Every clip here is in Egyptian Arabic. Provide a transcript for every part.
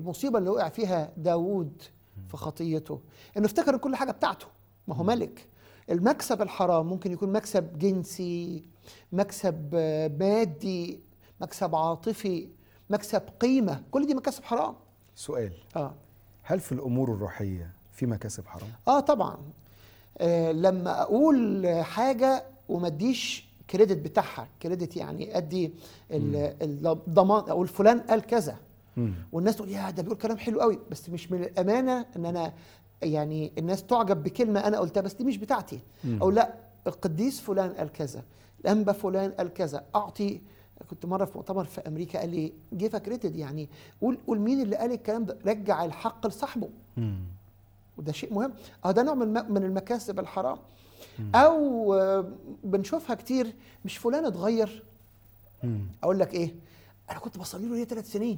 المصيبه اللي وقع فيها داوود في خطيته انه افتكر ان كل حاجه بتاعته ما هو ملك المكسب الحرام ممكن يكون مكسب جنسي مكسب آه، مادي مكسب عاطفي مكسب قيمه كل دي مكاسب حرام سؤال اه هل في الامور الروحيه في مكاسب حرام اه طبعا آه لما اقول حاجه وما اديش كريدت بتاعها كريدت يعني ادي ال- الضمان اقول فلان قال كذا مم. والناس تقول يا ده بيقول كلام حلو قوي بس مش من الامانه ان انا يعني الناس تعجب بكلمه انا قلتها بس دي مش بتاعتي مم. او لا القديس فلان قال كذا الانبا فلان قال كذا اعطي كنت مره في مؤتمر في امريكا قال لي جيف كريدت يعني قول قول مين اللي قال الكلام ده رجع الحق لصاحبه مم. وده شيء مهم اه ده نوع من الم- من المكاسب الحرام او آه، بنشوفها كتير مش فلان اتغير مم. اقول لك ايه انا كنت بصلي له ليه ثلاث سنين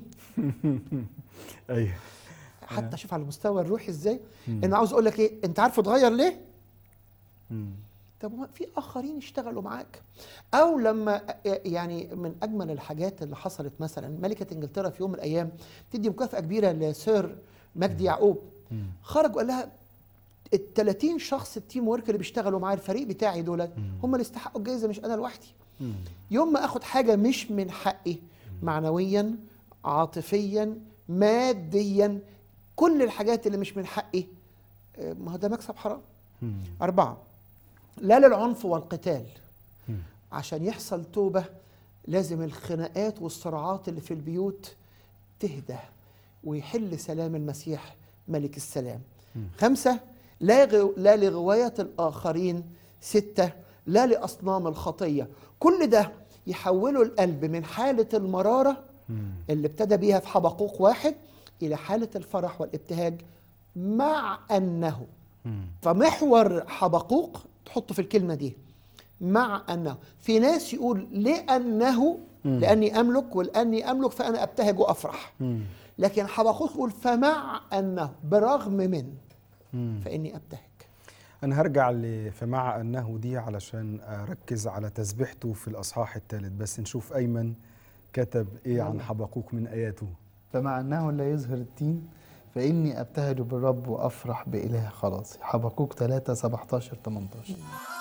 ايوه حتى شوف على المستوى الروحي ازاي انا عاوز اقول لك ايه انت عارف اتغير ليه مم. طب ما في اخرين اشتغلوا معاك او لما يعني من اجمل الحاجات اللي حصلت مثلا ملكه انجلترا في يوم من الايام تدي مكافاه كبيره لسير مجدي يعقوب مم. خرج وقال لها ال 30 شخص التيم ورك اللي بيشتغلوا معايا الفريق بتاعي دول هم اللي استحقوا الجائزه مش انا لوحدي مم. يوم ما اخد حاجه مش من حقي معنويا عاطفيا ماديا كل الحاجات اللي مش من حقي آه، ما هو ده مكسب حرام مم. أربعة لا للعنف والقتال مم. عشان يحصل توبة لازم الخناقات والصراعات اللي في البيوت تهدى ويحل سلام المسيح ملك السلام مم. خمسة لا, غو لا لغواية الآخرين ستة لا لأصنام الخطية كل ده يحوله القلب من حالة المرارة مم. اللي ابتدى بيها في حبقوق واحد إلى حالة الفرح والابتهاج مع أنه مم. فمحور حبقوق تحطه في الكلمة دي مع أنه في ناس يقول لأنه مم. لأني أملك ولأني أملك فأنا أبتهج وأفرح مم. لكن حبقوق يقول فمع أنه برغم من مم. فإني أبتهج انا هرجع ل- فمع انه دي علشان اركز على تسبيحته في الاصحاح الثالث بس نشوف ايمن كتب ايه عن يلا. حبقوق من اياته فمع أنه لا يظهر التين فإني أبتهج بالرب وأفرح بإله خلاصي حبقوق 3 17 18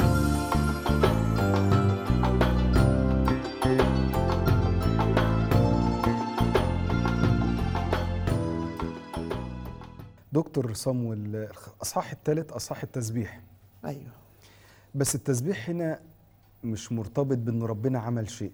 دكتور صمويل الاصحاح الثالث اصحاح التسبيح أيوه بس التسبيح هنا مش مرتبط بان ربنا عمل شيء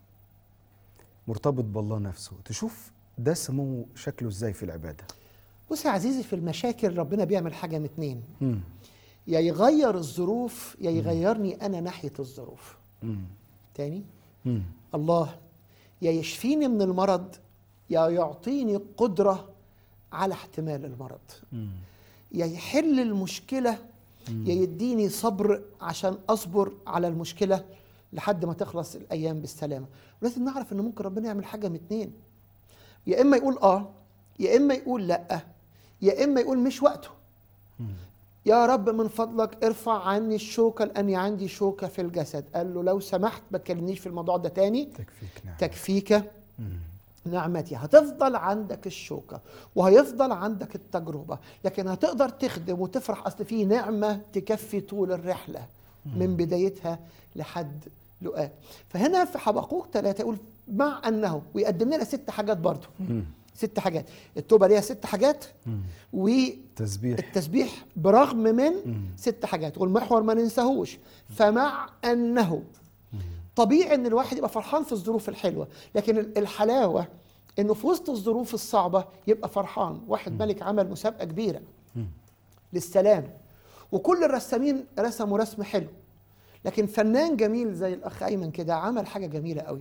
مرتبط بالله نفسه تشوف ده سموه شكله ازاي في العباده بص يا عزيزي في المشاكل ربنا بيعمل حاجة من اتنين مم. يا يغير الظروف يا يغيرني أنا ناحية الظروف مم. تاني مم. الله يا يشفيني من المرض يا يعطيني قدرة على احتمال المرض مم. يا يحل المشكلة يا يديني صبر عشان أصبر على المشكلة لحد ما تخلص الأيام بالسلامة ولازم نعرف إن ممكن ربنا يعمل حاجة من اتنين يا إما يقول آه يا إما يقول لأ يا إما يقول مش وقته مم. يا رب من فضلك ارفع عني الشوكة لأني عندي شوكة في الجسد قال له لو سمحت ما تكلمنيش في الموضوع ده تاني تكفيك نعم تكفيك مم. نعمتي هتفضل عندك الشوكة وهيفضل عندك التجربة لكن هتقدر تخدم وتفرح أصل في نعمة تكفي طول الرحلة من بدايتها لحد لقاء فهنا في حبقوق ثلاثة يقول مع أنه ويقدم لنا ست حاجات برضو مم. ست حاجات التوبة ليها ست حاجات مم. والتسبيح تسبيح برغم من مم. ست حاجات والمحور ما ننساهوش فمع أنه طبيعي ان الواحد يبقى فرحان في الظروف الحلوه لكن ال- الحلاوه انه في وسط الظروف الصعبه يبقى فرحان واحد ملك عمل مسابقه كبيره مم. للسلام وكل الرسامين رسموا رسم حلو لكن فنان جميل زي الاخ ايمن كده عمل حاجه جميله قوي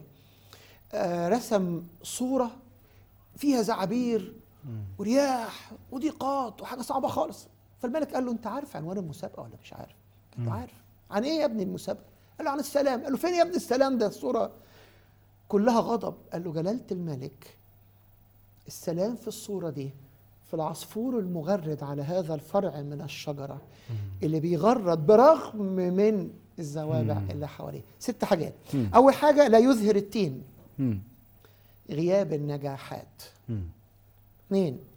آه رسم صوره فيها زعابير ورياح وضيقات وحاجه صعبه خالص فالملك قال له انت عارف عنوان المسابقه ولا مش عارف قال له عارف عن ايه يا ابني المسابقه قال له عن السلام قال له فين يا ابني السلام ده الصوره كلها غضب قال له جلاله الملك السلام في الصوره دي في العصفور المغرد على هذا الفرع من الشجره اللي بيغرد برغم من الزوابع اللي حواليه ست حاجات مم. اول حاجه لا يظهر التين مم. غياب النجاحات مم. اثنين